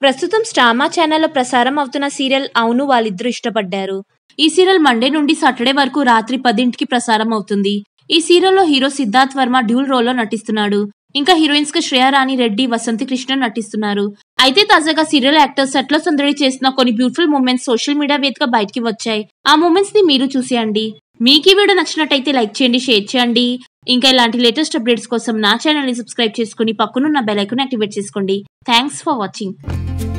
ప్రస్తుతం స్టామా ఛానల్లో ప్రసారం అవుతున్న సీరియల్ అవును వాళ్ళిద్దరూ ఇష్టపడ్డారు ఈ సీరియల్ మండే నుండి సాటర్డే వరకు రాత్రి పదింటికి ప్రసారం అవుతుంది ఈ సీరియల్లో హీరో సిద్ధార్థ్ వర్మ డ్యూల్ రోల్లో నటిస్తున్నాడు ఇంకా హీరోయిన్స్ గా శ్రేయా రాణి రెడ్డి వసంతి కృష్ణ నటిస్తున్నారు అయితే తాజాగా సీరియల్ యాక్టర్స్ సెట్లో సందడి చేసిన కొన్ని బ్యూటిఫుల్ మూమెంట్స్ సోషల్ మీడియా వేదిక బయటికి వచ్చాయి ఆ మూమెంట్స్ ని మీరు చూసేయండి మీకు ఈ వీడియో నచ్చినట్టయితే లైక్ చేయండి షేర్ చేయండి ఇంకా ఇలాంటి లేటెస్ట్ అప్డేట్స్ కోసం నా ఛానల్ ని సబ్స్క్రైబ్ చేసుకుని పక్కనున్న బెల్ ఐకాన్ యాక్టివేట్ చేసుకోండి థ్యాంక్స్ ఫర్ వాచింగ్